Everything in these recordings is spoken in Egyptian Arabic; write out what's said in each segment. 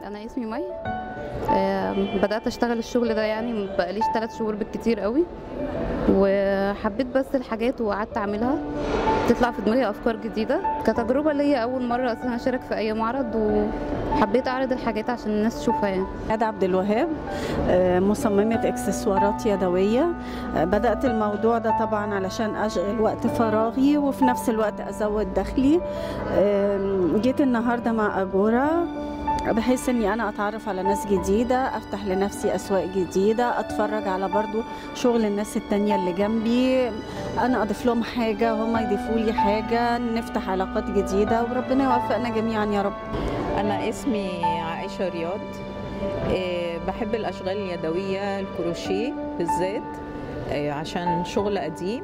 انا اسمي مي آم، بدات اشتغل الشغل ده يعني بقاليش ثلاث شهور بالكتير قوي وحبيت بس الحاجات وقعدت اعملها تطلع في دماغي افكار جديده كتجربه ليا اول مره اصلا اشارك في اي معرض وحبيت اعرض الحاجات عشان الناس تشوفها يعني هذا عبد الوهاب آه، مصممة اكسسوارات يدوية آه، بدأت الموضوع ده طبعا علشان أشغل وقت فراغي وفي نفس الوقت أزود دخلي آم، جيت النهاردة مع أجورا بحيث اني انا اتعرف على ناس جديده افتح لنفسي اسواق جديده اتفرج على برضو شغل الناس التانية اللي جنبي انا اضيف لهم حاجه هم يضيفوا لي حاجه نفتح علاقات جديده وربنا يوفقنا جميعا يا رب أنا اسمي عائشة رياض إيه، بحب الأشغال اليدوية الكروشيه بالذات إيه، عشان شغل قديم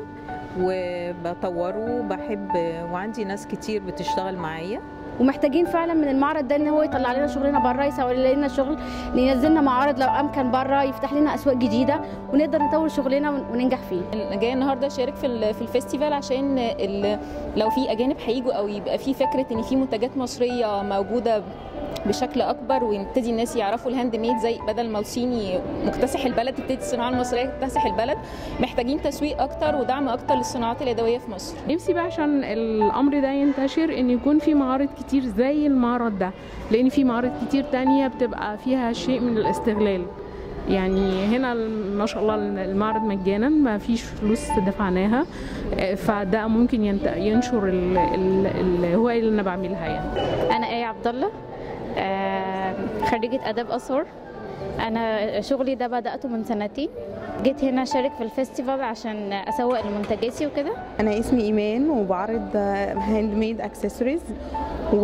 وبطوره بحب وعندي ناس كتير بتشتغل معايا ومحتاجين فعلا من المعرض ده ان هو يطلع لنا شغلنا بره يسوي لنا شغل ينزلنا معارض لو امكن بره يفتح لنا اسواق جديده ونقدر نطور شغلنا ون- وننجح فيه انا جايه النهارده اشارك في ال- في الفيستيفال عشان ال- لو في اجانب هيجوا او يبقى في فكره ان في منتجات مصريه موجوده بشكل اكبر ويبتدي الناس يعرفوا الهاند ميد زي بدل ما الصيني مكتسح البلد تبتدي الصناعه المصريه تكتسح البلد محتاجين تسويق اكتر ودعم اكتر للصناعات اليدويه في مصر نفسي بقى عشان الامر ده ينتشر ان يكون في معارض كتير زي المعرض ده لان في معارض كتير تانية بتبقى فيها شيء من الاستغلال يعني هنا ما شاء الله المعرض مجانا ما فيش فلوس دفعناها آه، فده ممكن ينت- ينشر ال- ال- الهواية اللي انا بعملها يعني أنا آية عبد الله آه، خريجة آداب آثار أنا شغلي ده بدأته من سنتين جيت هنا أشارك في الفيستيفال عشان أسوق لمنتجاتي وكده انا اسمي ايمان وبعرض هاند ميد اكسسوارز و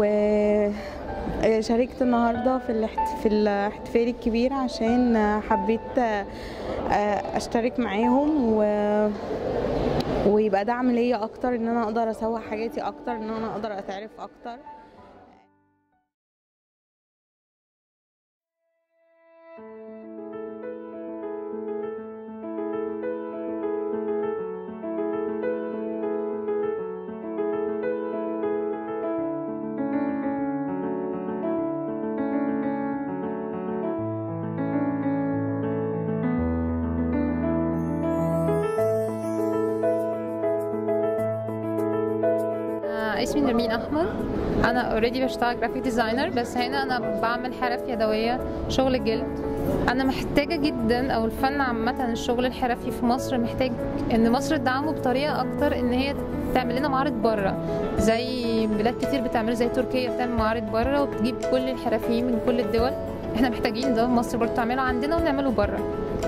آه، شاركت النهارده في الاحت- في الاحتفال الكبير عشان حبيت آه، اشترك معاهم و ويبقى دعم ليا اكتر ان انا اقدر اسوق حاجاتي اكتر ان انا اقدر اتعرف اكتر آه، اسمي نرمين احمد انا اوريدي بشتغل جرافيك ديزاينر بس هنا انا بعمل حرف يدويه شغل جلد انا محتاجه جدا او الفن عامه الشغل الحرفي في مصر محتاج ان مصر تدعمه بطريقه اكتر ان هي تعمل لنا معارض بره زي بلاد كتير بتعمل زي تركيا بتعمل معارض بره وبتجيب كل الحرفيين من كل الدول احنا محتاجين ده مصر برضه تعمله عندنا ونعمله بره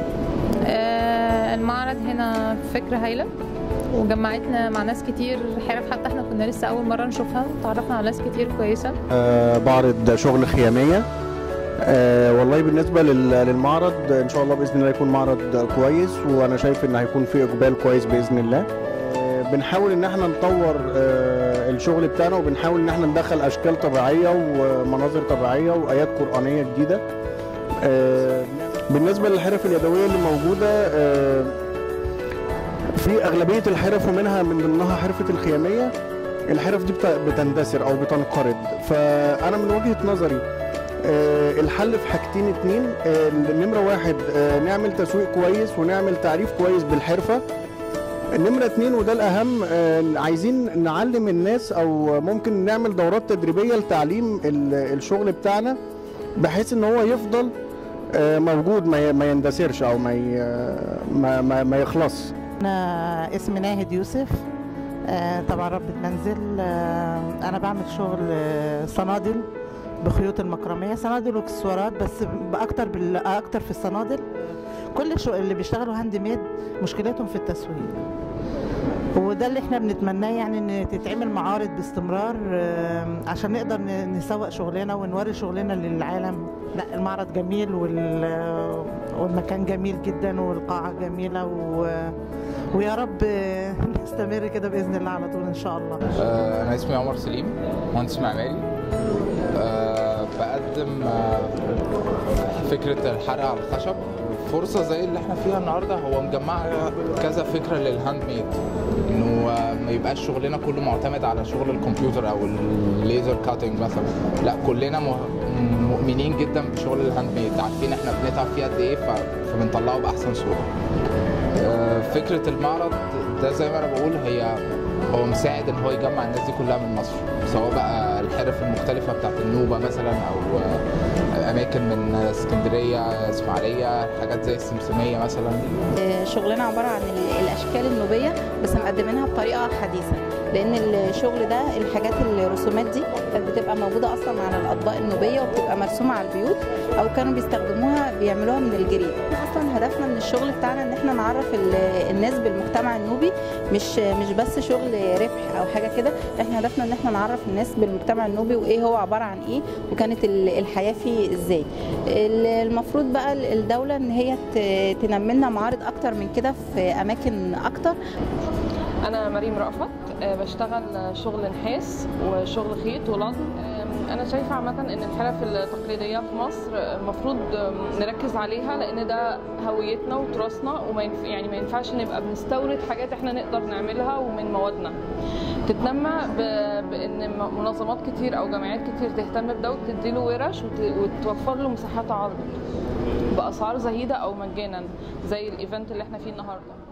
آه، المعرض هنا فكره هايله وجمعتنا مع ناس كتير حرف حتى احنا كنا لسه اول مره نشوفها وتعرفنا على ناس كتير كويسه آه، بعرض شغل خيامية آه، والله بالنسبة لل- للمعرض إن شاء الله بإذن الله يكون معرض كويس وأنا شايف إن هيكون فيه إقبال كويس بإذن الله آه، بنحاول إن احنا نطور آه، الشغل بتاعنا وبنحاول إن احنا ندخل أشكال طبيعية ومناظر طبيعية وآيات قرآنية جديدة آه، بالنسبة للحرف اليدوية اللي موجودة آه، في أغلبية الحرف ومنها من ضمنها حرفة الخيامية الحرف دي بت- بتندثر او بتنقرض فانا من وجهه نظري آه، الحل في حاجتين اتنين آه، نمرة واحد آه، نعمل تسويق كويس ونعمل تعريف كويس بالحرفة نمرة اتنين وده الأهم آه، عايزين نعلم الناس أو ممكن نعمل دورات تدريبية لتعليم ال- الشغل بتاعنا بحيث إن هو يفضل آه، موجود ما ي- ما يندثرش أو ما ي- ما ما, ما يخلص أنا اسمي ناهد يوسف آه، طبعا ربة منزل آه، أنا بعمل شغل آه، صنادل بخيوط المكرمية صنادل واكسسوارات بس بأكتر بال... أكتر في الصنادل كل شو اللي بيشتغلوا هاند ميد مشكلتهم في التسويق وده اللي احنا بنتمناه يعني ان تتعمل معارض باستمرار آه، عشان نقدر ن- نسوق شغلنا ونوري شغلنا للعالم لا المعرض جميل وال... والمكان جميل جدا والقاعة جميلة و... ويا رب نستمر كده بإذن الله على طول إن شاء الله آه، أنا اسمي عمر سليم مهندس معماري آه، بقدم آه، فكرة الحرق على الخشب فرصة زي اللي احنا فيها النهاردة هو مجمع كذا فكرة للهاند ميد انه آه، ما يبقاش شغلنا كله معتمد على شغل الكمبيوتر او الليزر كاتنج مثلا لا كلنا مه- مؤمنين جدا بشغل الهاند ميد عارفين احنا بنتعب فيه قد ايه ف- فبنطلعه باحسن صوره آه، فكره المعرض ده زي ما انا بقول هي هو مساعد ان هو يجمع الناس دي كلها من مصر سواء بقى الحرف المختلفه بتاعت النوبه مثلا او آه، اماكن من اسكندريه اسماعيليه حاجات زي السمسميه مثلا شغلنا عبارة عن ال- الأشكال النوبية بس مقدمينها بطريقة حديثة لأن الشغل ده الحاجات الرسومات دي كانت بتبقى موجودة أصلا على الأطباق النوبية وبتبقى مرسومة على البيوت أو كانوا بيستخدموها بيعملوها من الجريد احنا أصلا هدفنا من الشغل بتاعنا إن احنا نعرف ال- الناس بالمجتمع النوبي مش مش بس شغل ربح أو حاجة كده احنا هدفنا إن احنا نعرف الناس بالمجتمع النوبي وإيه هو عبارة عن إيه وكانت ال- الحياة فيه إزاي ال- المفروض بقى الدولة إن هي ت- تنمي لنا معارض أكتر من كده في أماكن أكتر أنا مريم رأفت آه، بشتغل شغل نحاس وشغل خيط ولضم آم، أنا شايفة عامة إن الحرف التقليدية في مصر المفروض آم، نركز عليها لأن ده هويتنا وتراثنا وما ينف... يعني ما ينفعش نبقى بنستورد حاجات إحنا نقدر نعملها ومن موادنا تتنمى ب... بإن م- منظمات كتير أو جمعيات كتير تهتم بده وتديله ورش وت... وتوفر له مساحات عرض بأسعار زهيدة أو مجانا زي الإيفنت اللي إحنا فيه النهارده